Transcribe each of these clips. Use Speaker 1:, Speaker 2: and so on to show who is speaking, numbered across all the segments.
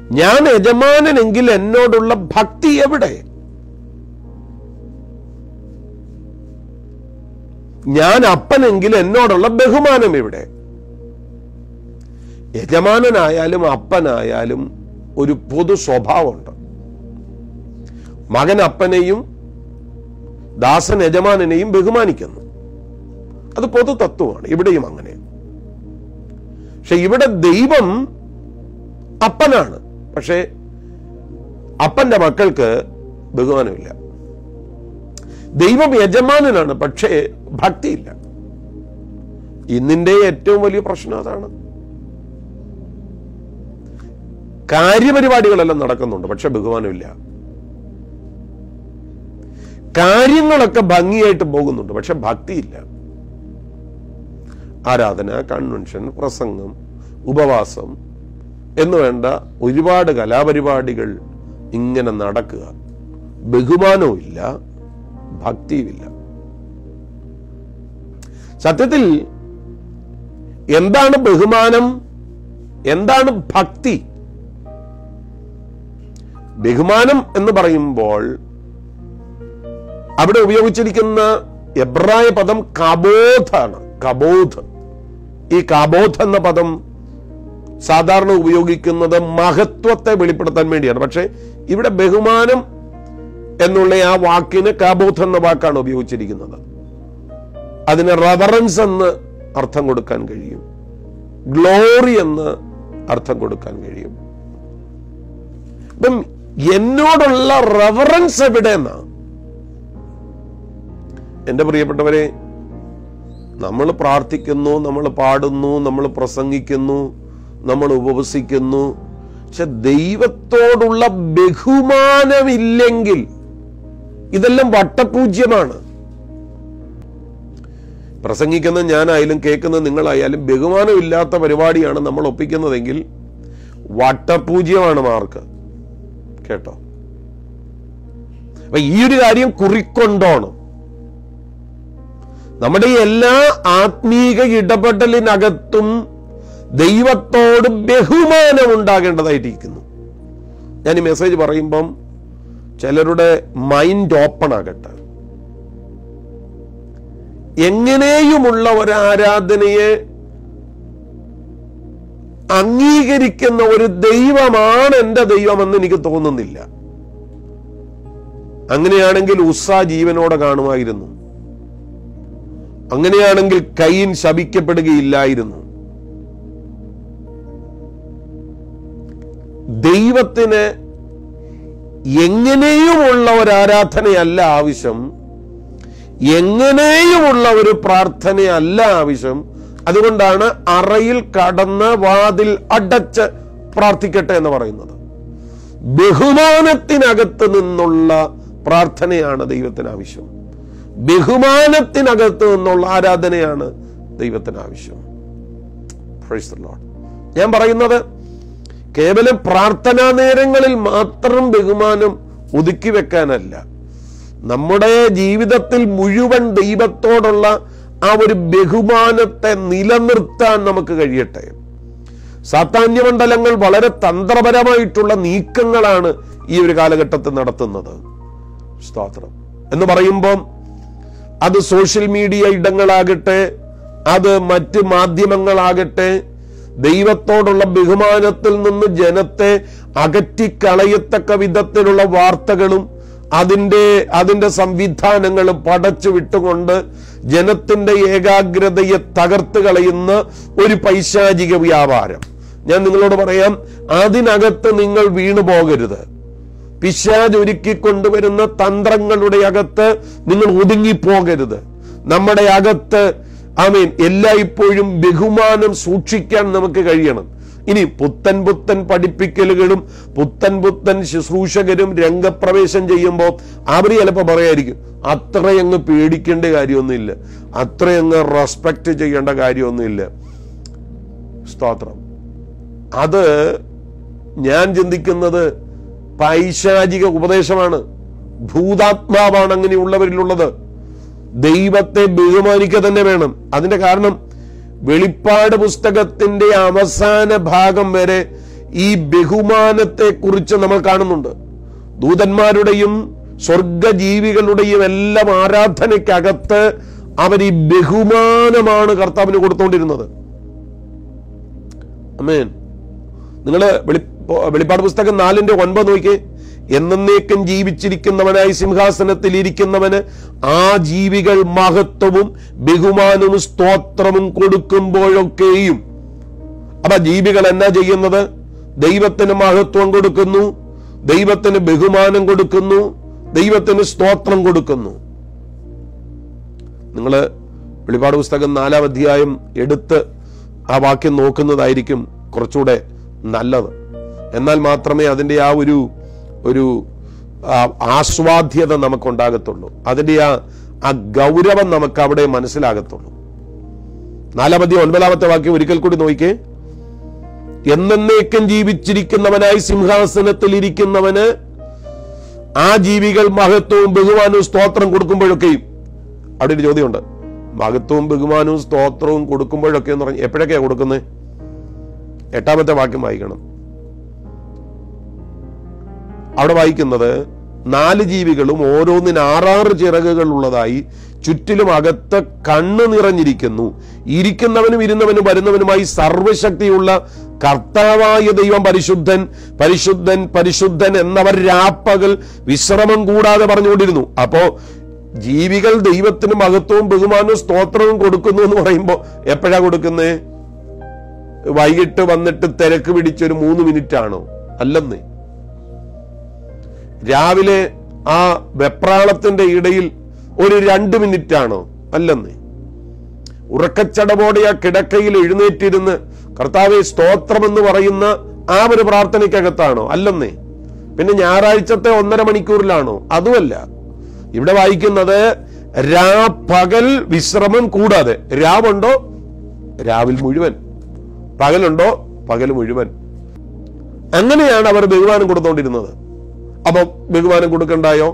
Speaker 1: ഞാൻ യജമാനനെങ്കിൽ എന്നോടുള്ള ഭക്തി എവിടെ ഞാൻ അപ്പനെങ്കിൽ എന്നോടുള്ള ബഹുമാനം എവിടെ യജമാനനായാലും അപ്പനായാലും ഒരു പൊതു സ്വഭാവമുണ്ട് മകൻ അപ്പനെയും ദാസൻ യജമാനനെയും ബഹുമാനിക്കുന്നു അത് പൊതു തത്വമാണ് ഇവിടെയും അങ്ങനെ പക്ഷെ ഇവിടെ ദൈവം അപ്പനാണ് പക്ഷേ അപ്പന്റെ മക്കൾക്ക് ബഹുമാനമില്ല ദൈവം യജമാനനാണ് പക്ഷേ ഭക്തിയില്ല ഇന്നിന്റെ ഏറ്റവും വലിയ പ്രശ്നം അതാണ് കാര്യപരിപാടികളെല്ലാം നടക്കുന്നുണ്ട് പക്ഷെ ബഹുമാനമില്ല കാര്യങ്ങളൊക്കെ ഭംഗിയായിട്ട് പോകുന്നുണ്ട് പക്ഷെ ഭക്തിയില്ല ആരാധന കൺവെൻഷൻ പ്രസംഗം ഉപവാസം എന്ന് വേണ്ട ഒരുപാട് കലാപരിപാടികൾ ഇങ്ങനെ നടക്കുക ബഹുമാനവും ഇല്ല ഭക്തിയുമില്ല സത്യത്തിൽ എന്താണ് ബഹുമാനം എന്താണ് ഭക്തി ബഹുമാനം എന്ന് പറയുമ്പോൾ അവിടെ ഉപയോഗിച്ചിരിക്കുന്ന എബ്രായ പദം കബോധാണ് കബോധ് ഈ കബോധ് എന്ന പദം സാധാരണ ഉപയോഗിക്കുന്നത് മഹത്വത്തെ വെളിപ്പെടുത്താൻ വേണ്ടിയാണ് പക്ഷെ ഇവിടെ ബഹുമാനം എന്നുള്ള ആ വാക്കിന് കാബോധ് എന്ന വാക്കാണ് ഉപയോഗിച്ചിരിക്കുന്നത് അതിന് റവറൻസ് എന്ന് അർത്ഥം കൊടുക്കാൻ കഴിയും ഗ്ലോറി എന്ന് അർത്ഥം കൊടുക്കാൻ കഴിയും ഇപ്പം എന്നോടുള്ള റവറൻസ് എവിടെ എന്നാ എന്റെ പ്രിയപ്പെട്ടവരെ നമ്മൾ പ്രാർത്ഥിക്കുന്നു നമ്മൾ പാടുന്നു നമ്മൾ പ്രസംഗിക്കുന്നു നമ്മൾ ഉപവസിക്കുന്നു പക്ഷെ ദൈവത്തോടുള്ള ബഹുമാനമില്ലെങ്കിൽ ഇതെല്ലാം വട്ടപൂജ്യമാണ് പ്രസംഗിക്കുന്ന ഞാനായാലും കേൾക്കുന്ന നിങ്ങളായാലും ബഹുമാനമില്ലാത്ത പരിപാടിയാണ് നമ്മൾ ഒപ്പിക്കുന്നതെങ്കിൽ വട്ടപൂജ്യമാണ് മാർക്ക് കേട്ടോ അപ്പൊ ഈ ഒരു കാര്യം കുറിക്കൊണ്ടോണം നമ്മുടെ എല്ലാ ആത്മീക ഇടപെടലിനകത്തും ദൈവത്തോട് ബഹുമാനം ഉണ്ടാകേണ്ടതായിട്ടിരിക്കുന്നു ഞാൻ ഈ മെസ്സേജ് പറയുമ്പം ചിലരുടെ മൈൻഡ് ഓപ്പൺ ആകട്ടെ എങ്ങനെയുമുള്ള ഒരു ആരാധനയെ അംഗീകരിക്കുന്ന ഒരു ദൈവമാണ് എന്റെ ദൈവമെന്ന് എനിക്ക് തോന്നുന്നില്ല അങ്ങനെയാണെങ്കിൽ ഉസ്സ ജീവനോടെ കാണുമായിരുന്നു അങ്ങനെയാണെങ്കിൽ കൈൻ ശപിക്കപ്പെടുകയില്ലായിരുന്നു ദൈവത്തിന് എങ്ങനെയുമുള്ള ഒരു ആരാധനയല്ല ആവശ്യം എങ്ങനെയുമുള്ള ഒരു പ്രാർത്ഥനയല്ല ആവശ്യം അതുകൊണ്ടാണ് അറയിൽ കടന്ന് വാതിൽ അടച്ച് പ്രാർത്ഥിക്കട്ടെ എന്ന് പറയുന്നത് ബഹുമാനത്തിനകത്ത് നിന്നുള്ള പ്രാർത്ഥനയാണ് ദൈവത്തിന് ആവശ്യം ബഹുമാനത്തിനകത്ത് നിന്നുള്ള ആരാധനയാണ് ദൈവത്തിന് ആവശ്യം Praise the Lord. ഞാൻ പറയുന്നത് കേവലം പ്രാർത്ഥനാ നേരങ്ങളിൽ മാത്രം ബഹുമാനം ഒതുക്കി വെക്കാനല്ല നമ്മുടെ ജീവിതത്തിൽ മുഴുവൻ ദൈവത്തോടുള്ള ആ ഒരു ബഹുമാനത്തെ നിലനിർത്താൻ നമുക്ക് കഴിയട്ടെ സാത്താന്യമണ്ഡലങ്ങൾ വളരെ തന്ത്രപരമായിട്ടുള്ള നീക്കങ്ങളാണ് ഈ ഒരു കാലഘട്ടത്തിൽ നടത്തുന്നത് സ്തോത്രം എന്ന് പറയുമ്പം അത് സോഷ്യൽ മീഡിയ ഇടങ്ങളാകട്ടെ അത് മറ്റ് മാധ്യമങ്ങളാകട്ടെ ദൈവത്തോടുള്ള ബഹുമാനത്തിൽ നിന്ന് ജനത്തെ അകറ്റിക്കളയത്തക്ക വിധത്തിലുള്ള വാർത്തകളും അതിൻ്റെ അതിൻ്റെ സംവിധാനങ്ങളും പടച്ചു വിട്ടുകൊണ്ട് ജനത്തിന്റെ ഏകാഗ്രതയെ തകർത്ത് കളയുന്ന ഒരു പൈശാചിക വ്യാപാരം ഞാൻ നിങ്ങളോട് പറയാം അതിനകത്ത് നിങ്ങൾ വീണു പോകരുത് പിശാജ് ഒരുക്കി കൊണ്ടുവരുന്ന തന്ത്രങ്ങളുടെ അകത്ത് നിങ്ങൾ ഒതുങ്ങിപ്പോകരുത് നമ്മുടെ അകത്ത് ആമീൻ എല്ലായ്പ്പോഴും ബഹുമാനം സൂക്ഷിക്കാൻ നമുക്ക് കഴിയണം ഇനി പുത്തൻ പുത്തൻ പഠിപ്പിക്കലുകളും പുത്തൻ പുത്തൻ ശുശ്രൂഷകരും രംഗപ്രവേശം ചെയ്യുമ്പോൾ അവർ ചിലപ്പോൾ പറയായിരിക്കും അത്രയങ്ങ് പേടിക്കേണ്ട കാര്യമൊന്നുമില്ല അത്രയങ്ങ് റെസ്പെക്ട് ചെയ്യേണ്ട കാര്യമൊന്നുമില്ല സ്തോത്രം അത് ഞാൻ ചിന്തിക്കുന്നത് പൈശാചിക ഉപദേശമാണ് ഭൂതാത്മാവാണ് അങ്ങനെയുള്ളവരിലുള്ളത് ദൈവത്തെ ബഹുമാനിക്കുക തന്നെ വേണം അതിന്റെ കാരണം വെളിപ്പാട് പുസ്തകത്തിന്റെ അവസാന ഭാഗം വരെ ഈ ബഹുമാനത്തെ കുറിച്ച് നമ്മൾ കാണുന്നുണ്ട് ദൂതന്മാരുടെയും സ്വർഗജീവികളുടെയും എല്ലാം ആരാധനയ്ക്കകത്ത് അവർ ഈ ബഹുമാനമാണ് കർത്താവിന് കൊടുത്തുകൊണ്ടിരുന്നത് അമേൻ നിങ്ങൾ വെളിപ്പാട് പുസ്തകം നാലിന്റെ ഒൻപത് നോക്കിയേ എന്നേക്കും ജീവിച്ചിരിക്കുന്നവനായി സിംഹാസനത്തിൽ ഇരിക്കുന്നവന് ആ ജീവികൾ മഹത്വവും ബഹുമാനവും സ്തോത്രവും കൊടുക്കുമ്പോഴൊക്കെയും അപ്പൊ ജീവികൾ എന്നാ ചെയ്യുന്നത് ദൈവത്തിന് മഹത്വം കൊടുക്കുന്നു ദൈവത്തിന് ബഹുമാനം കൊടുക്കുന്നു ദൈവത്തിന് സ്തോത്രം കൊടുക്കുന്നു നിങ്ങൾ വെളിപാട് പുസ്തകം നാലാം അധ്യായം എടുത്ത് ആ വാക്യം നോക്കുന്നതായിരിക്കും കുറച്ചുകൂടെ നല്ലത് എന്നാൽ മാത്രമേ അതിൻ്റെ ആ ഒരു ഒരു ആ, ആസ്വാദ്യത നമുക്കുണ്ടാകത്തുള്ളൂ അതിൻ്റെ ആ ആ ഗൗരവം നമുക്ക് അവിടെ മനസ്സിലാകത്തുള്ളൂ നാലാം അധ്യായം ഒൻപതാമത്തെ വാക്യം ഒരിക്കൽ കൂടി നോക്കിക്കേ എന്നേക്കും ജീവിച്ചിരിക്കുന്നവനായി സിംഹാസനത്തിൽ ഇരിക്കുന്നവന് ആ ജീവികൾ മഹത്വവും ബഹുമാനവും സ്തോത്രം കൊടുക്കുമ്പോഴൊക്കെയും അവിടെ ഒരു ചോദ്യമുണ്ട് മഹത്വവും ബഹുമാനവും സ്തോത്രവും കൊടുക്കുമ്പോഴൊക്കെ എന്ന് പറഞ്ഞ് എപ്പോഴൊക്കെയാ കൊടുക്കുന്നത് എട്ടാമത്തെ വാക്യം വായിക്കണം അവിടെ വായിക്കുന്നത് നാല് ജീവികളും ഓരോന്നിന് ആറാറ് ചിറകുകൾ ഉള്ളതായി ചുറ്റിലും അകത്ത് കണ്ണ് നിറഞ്ഞിരിക്കുന്നു ഇരിക്കുന്നവനും ഇരുന്നവനും വരുന്നവനുമായി സർവശക്തിയുള്ള കർത്താവായ ദൈവം പരിശുദ്ധൻ പരിശുദ്ധൻ പരിശുദ്ധൻ എന്നവർ രാപ്പകൽ വിശ്രമം കൂടാതെ പറഞ്ഞുകൊണ്ടിരുന്നു അപ്പോ ജീവികൾ ദൈവത്തിന് മഹത്വവും ബഹുമാനവും സ്തോത്രവും കൊടുക്കുന്നു എന്ന് പറയുമ്പോൾ എപ്പോഴാ കൊടുക്കുന്നേ വൈകിട്ട് വന്നിട്ട് തിരക്ക് പിടിച്ചൊരു മൂന്ന് മിനിറ്റ് ആണോ അല്ലെന്നേ രാവിലെ ആ വെപ്രാളത്തിന്റെ ഇടയിൽ ഒരു രണ്ട് മിനിറ്റ് ആണോ അല്ലെന്നേ ഉറക്കച്ചടവോടെ ആ കിടക്കയിൽ എഴുന്നേറ്റിരുന്ന് കർത്താവെ സ്തോത്രം എന്ന് പറയുന്ന ആ ഒരു പ്രാർത്ഥനയ്ക്കകത്താണോ അല്ലെന്നേ പിന്നെ ഞായറാഴ്ചത്തെ ഒന്നര മണിക്കൂറിലാണോ അതുമല്ല ഇവിടെ വായിക്കുന്നത് രാ പകൽ വിശ്രമം കൂടാതെ രാവുണ്ടോ രാവിൽ മുഴുവൻ പകലുണ്ടോ പകൽ മുഴുവൻ അങ്ങനെയാണ് അവർ ബഹുമാനം കൊടുത്തോണ്ടിരുന്നത് അപ്പൊ ബഹുമാനം കൊടുക്കണ്ടായോ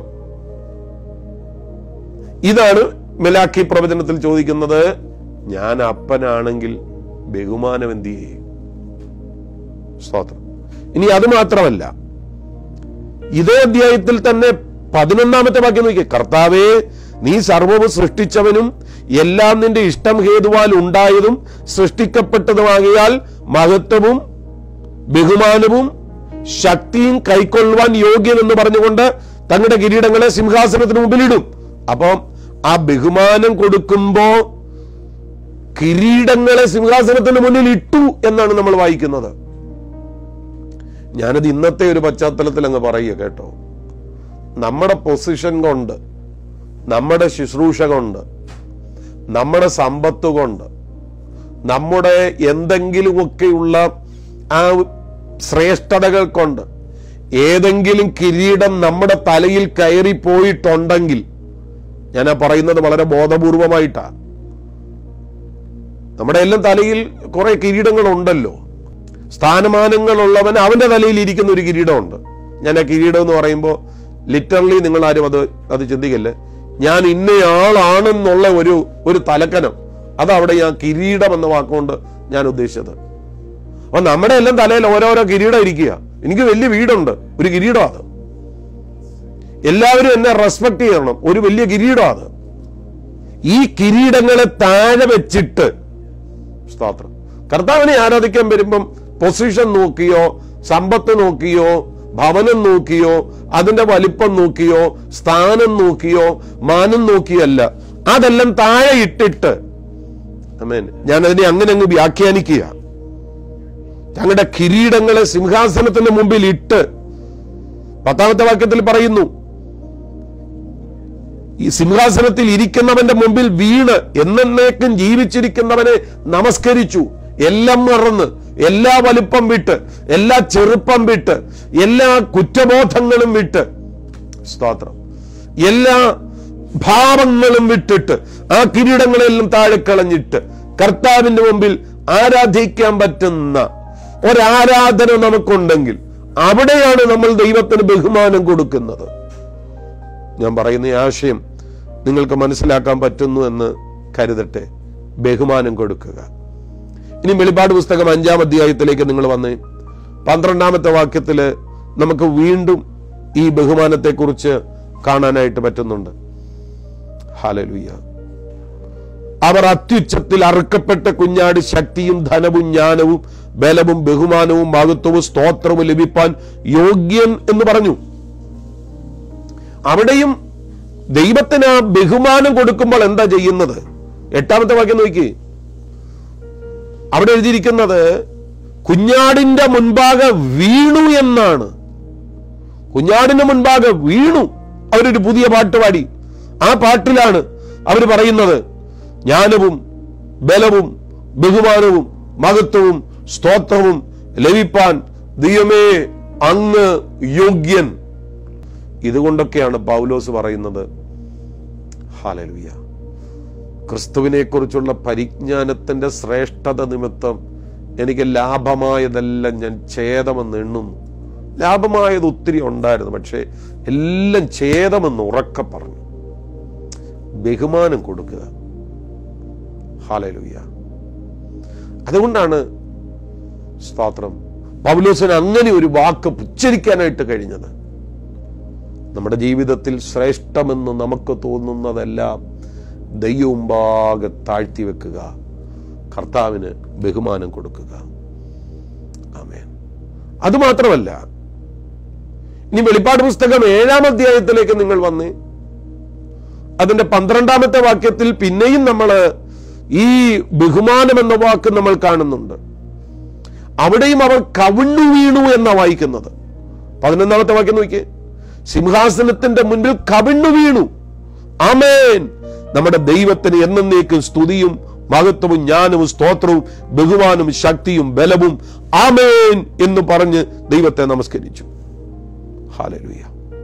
Speaker 1: ഇതാണ് മെലാക്കി പ്രവചനത്തിൽ ചോദിക്കുന്നത് ഞാൻ അപ്പനാണെങ്കിൽ ബഹുമാനം എന്ത് ചെയ്യും സ്തോത്രം ഇനി അത് മാത്രമല്ല ഇതേ അധ്യായത്തിൽ തന്നെ പതിനൊന്നാമത്തെ വാക്യം നോക്കിയേ കർത്താവേ നീ സർവവും സൃഷ്ടിച്ചവനും എല്ലാം നിന്റെ ഇഷ്ടം ഹേതുവാൽ ഉണ്ടായതും സൃഷ്ടിക്കപ്പെട്ടതുമാകിയാൽ മഹത്വവും ബഹുമാനവും ശക്തിയും കൈക്കൊള്ളുവാൻ യോഗ്യമെന്ന് പറഞ്ഞുകൊണ്ട് തങ്ങളുടെ കിരീടങ്ങളെ സിംഹാസനത്തിന് മുമ്പിലിടും അപ്പം ആ ബഹുമാനം കൊടുക്കുമ്പോ കിരീടങ്ങളെ സിംഹാസനത്തിന് മുന്നിൽ ഇട്ടു എന്നാണ് നമ്മൾ വായിക്കുന്നത് ഞാനത് ഇന്നത്തെ ഒരു പശ്ചാത്തലത്തിൽ അങ്ങ് പറയുക കേട്ടോ നമ്മുടെ പൊസിഷൻ കൊണ്ട് നമ്മുടെ ശുശ്രൂഷ കൊണ്ട് നമ്മുടെ സമ്പത്ത് കൊണ്ട് നമ്മുടെ എന്തെങ്കിലുമൊക്കെയുള്ള ആ ശ്രേഷ്ഠതകൾ കൊണ്ട് ഏതെങ്കിലും കിരീടം നമ്മുടെ തലയിൽ കയറി പോയിട്ടുണ്ടെങ്കിൽ ഞാൻ ആ പറയുന്നത് വളരെ ബോധപൂർവമായിട്ടാ നമ്മുടെ എല്ലാം തലയിൽ കുറെ കിരീടങ്ങൾ ഉണ്ടല്ലോ സ്ഥാനമാനങ്ങളുള്ളവൻ അവന്റെ തലയിൽ ഇരിക്കുന്ന ഒരു കിരീടമുണ്ട് ഞാൻ ആ കിരീടം എന്ന് പറയുമ്പോൾ ലിറ്ററലി നിങ്ങൾ ആരും അത് അത് ചിന്തിക്കല്ലേ ഞാൻ ഇന്നയാളാണെന്നുള്ള ഒരു ഒരു തലക്കനം അതവിടെ ഞാൻ കിരീടം എന്ന വാക്കുകൊണ്ട് ഞാൻ ഉദ്ദേശിച്ചത് അപ്പൊ നമ്മുടെ എല്ലാം തലയിൽ ഓരോരോ കിരീടം ഇരിക്കുക എനിക്ക് വലിയ വീടുണ്ട് ഒരു കിരീടം അത് എല്ലാവരും എന്നെ റെസ്പെക്ട് ചെയ്യണം ഒരു വലിയ കിരീടം അത് ഈ കിരീടങ്ങളെ താഴെ വെച്ചിട്ട് സ്തോത്രം കർത്താവിനെ ആരാധിക്കാൻ വരുമ്പം പൊസിഷൻ നോക്കിയോ സമ്പത്ത് നോക്കിയോ ഭവനം നോക്കിയോ അതിന്റെ വലിപ്പം നോക്കിയോ സ്ഥാനം നോക്കിയോ മാനം നോക്കിയല്ല അതെല്ലാം താഴെ ഇട്ടിട്ട് അമേൻ ഞാൻ അതിനെ അങ്ങനെ അങ്ങ് വ്യാഖ്യാനിക്കുക ഞങ്ങളുടെ കിരീടങ്ങളെ സിംഹാസനത്തിന് മുമ്പിൽ ഇട്ട് പത്താമത്തെ വാക്യത്തിൽ പറയുന്നു ഈ സിംഹാസനത്തിൽ ഇരിക്കുന്നവന്റെ മുമ്പിൽ വീണ് എന്നേക്കും ജീവിച്ചിരിക്കുന്നവനെ നമസ്കരിച്ചു എല്ലാം മറന്ന് എല്ലാ വലിപ്പം വിട്ട് എല്ലാ ചെറുപ്പം വിട്ട് എല്ലാ കുറ്റബോധങ്ങളും വിട്ട് സ്തോത്രം എല്ലാ ഭാവങ്ങളും വിട്ടിട്ട് ആ കിരീടങ്ങളെല്ലാം താഴെ കളഞ്ഞിട്ട് കർത്താവിന്റെ മുമ്പിൽ ആരാധിക്കാൻ പറ്റുന്ന ഒരാരാധന നമുക്കുണ്ടെങ്കിൽ അവിടെയാണ് നമ്മൾ ദൈവത്തിന് ബഹുമാനം കൊടുക്കുന്നത് ഞാൻ പറയുന്ന ഈ ആശയം നിങ്ങൾക്ക് മനസ്സിലാക്കാൻ പറ്റുന്നു എന്ന് കരുതട്ടെ ബഹുമാനം കൊടുക്കുക ഇനി വെളിപ്പാട് പുസ്തകം അഞ്ചാം അധ്യായത്തിലേക്ക് നിങ്ങൾ വന്ന് പന്ത്രണ്ടാമത്തെ വാക്യത്തില് നമുക്ക് വീണ്ടും ഈ ബഹുമാനത്തെക്കുറിച്ച് കാണാനായിട്ട് പറ്റുന്നുണ്ട് ഹാലലുയ്യ അവർ അത്യുച്ചത്തിൽ അറുക്കപ്പെട്ട കുഞ്ഞാട് ശക്തിയും ധനവും ജ്ഞാനവും ബലവും ബഹുമാനവും മഹത്വവും സ്തോത്രവും ലഭിപ്പാൻ യോഗ്യൻ എന്ന് പറഞ്ഞു അവിടെയും ദൈവത്തിന് ആ ബഹുമാനം കൊടുക്കുമ്പോൾ എന്താ ചെയ്യുന്നത് എട്ടാമത്തെ വാക്യം നോക്കി അവിടെ എഴുതിയിരിക്കുന്നത് കുഞ്ഞാടിന്റെ മുൻപാകെ വീണു എന്നാണ് കുഞ്ഞാടിന്റെ മുൻപാകെ വീണു അവരൊരു പുതിയ പാട്ട് പാടി ആ പാട്ടിലാണ് അവർ പറയുന്നത് ജ്ഞാനവും ബലവും ബഹുമാനവും മഹത്വവും സ്തോത്രവും ലഭിപ്പാൻ ദൈവമേ അങ്ങ് യോഗ്യൻ ഇതുകൊണ്ടൊക്കെയാണ് പൗലോസ് പറയുന്നത് ഹാലലുയ ക്രിസ്തുവിനെ കുറിച്ചുള്ള പരിജ്ഞാനത്തിന്റെ ശ്രേഷ്ഠത നിമിത്തം എനിക്ക് ലാഭമായതെല്ലാം ഞാൻ ഛേദമെന്ന് എണ്ണുന്നു ലാഭമായത് ഒത്തിരി ഉണ്ടായിരുന്നു പക്ഷേ എല്ലാം ഛേദമെന്ന് ഉറക്കെ പറഞ്ഞു ബഹുമാനം കൊടുക്കുക ഹാലലുയ അതുകൊണ്ടാണ് സ്തോത്രം പൗലോസിന് അങ്ങനെ ഒരു വാക്ക് ഉച്ചരിക്കാനായിട്ട് കഴിഞ്ഞത് നമ്മുടെ ജീവിതത്തിൽ ശ്രേഷ്ഠമെന്ന് നമുക്ക് തോന്നുന്നതെല്ലാം ദൈവമുമ്പാകെ താഴ്ത്തി വെക്കുക കർത്താവിന് ബഹുമാനം കൊടുക്കുക ആമേൻ അതുമാത്രമല്ല ഇനി വെളിപ്പാട് പുസ്തകം ഏഴാം അധ്യായത്തിലേക്ക് നിങ്ങൾ വന്ന് അതിന്റെ പന്ത്രണ്ടാമത്തെ വാക്യത്തിൽ പിന്നെയും നമ്മൾ ഈ ബഹുമാനം എന്ന വാക്ക് നമ്മൾ കാണുന്നുണ്ട് അവിടെയും അവർ കവിണ്ണു വീണു എന്ന വായിക്കുന്നത് പതിനൊന്നാമത്തെ വാക്യം നോക്കിയേ സിംഹാസനത്തിന്റെ മുൻപിൽ കവിണ്ണു വീണു ആമേൻ നമ്മുടെ ദൈവത്തിന് എന്നേക്കും സ്തുതിയും മഹത്വവും ജ്ഞാനവും സ്തോത്രവും ബഹുമാനവും ശക്തിയും ബലവും ആമേൻ എന്ന് പറഞ്ഞ് ദൈവത്തെ നമസ്കരിച്ചു ഹാലലുയ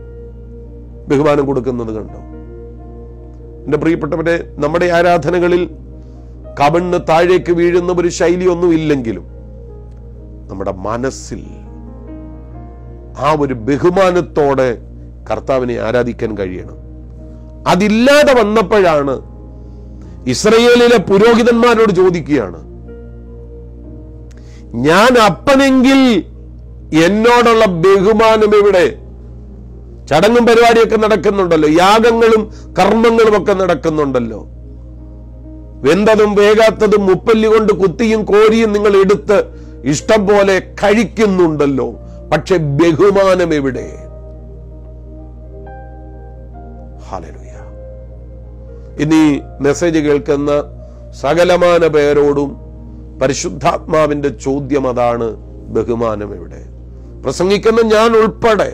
Speaker 1: ബഹുമാനം കൊടുക്കുന്നത് കണ്ടോ എന്റെ പ്രിയപ്പെട്ടവരെ നമ്മുടെ ആരാധനകളിൽ കവിണ്ണ് താഴേക്ക് വീഴുന്ന ഒരു ശൈലിയൊന്നും ഇല്ലെങ്കിലും നമ്മുടെ മനസ്സിൽ ആ ഒരു ബഹുമാനത്തോടെ കർത്താവിനെ ആരാധിക്കാൻ കഴിയണം അതില്ലാതെ വന്നപ്പോഴാണ് ഇസ്രയേലിലെ പുരോഹിതന്മാരോട് ചോദിക്കുകയാണ് ഞാൻ അപ്പനെങ്കിൽ എന്നോടുള്ള ബഹുമാനം എവിടെ ചടങ്ങും പരിപാടിയൊക്കെ നടക്കുന്നുണ്ടല്ലോ യാഗങ്ങളും കർമ്മങ്ങളും ഒക്കെ നടക്കുന്നുണ്ടല്ലോ വെന്തതും വേകാത്തതും മുപ്പല്ലി കൊണ്ട് കുത്തിയും കോരിയും നിങ്ങൾ എടുത്ത് ഇഷ്ടം പോലെ കഴിക്കുന്നുണ്ടല്ലോ പക്ഷെ ബഹുമാനം എവിടെ ഹല്ലേലൂയ ഇനി മെസ്സേജ് കേൾക്കുന്ന സകലമാന പേരോടും പരിശുദ്ധാത്മാവിന്റെ ചോദ്യം അതാണ് ബഹുമാനം എവിടെ പ്രസംഗിക്കുന്ന ഞാൻ ഉൾപ്പെടെ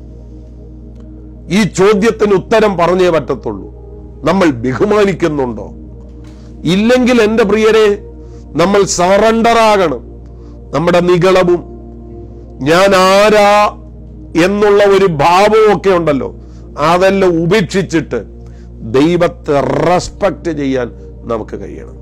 Speaker 1: ഈ ചോദ്യത്തിന് ഉത്തരം പറഞ്ഞേ പറ്റത്തുള്ളൂ നമ്മൾ ബഹുമാനിക്കുന്നുണ്ടോ ഇല്ലെങ്കിൽ എൻ്റെ പ്രിയരെ നമ്മൾ സറണ്ടർ ആകണം നമ്മുടെ നികളവും ഞാൻ ആരാ എന്നുള്ള ഒരു ഭാവവും ഒക്കെ ഉണ്ടല്ലോ അതെല്ലാം ഉപേക്ഷിച്ചിട്ട് ദൈവത്തെ റെസ്പെക്ട് ചെയ്യാൻ നമുക്ക് കഴിയണം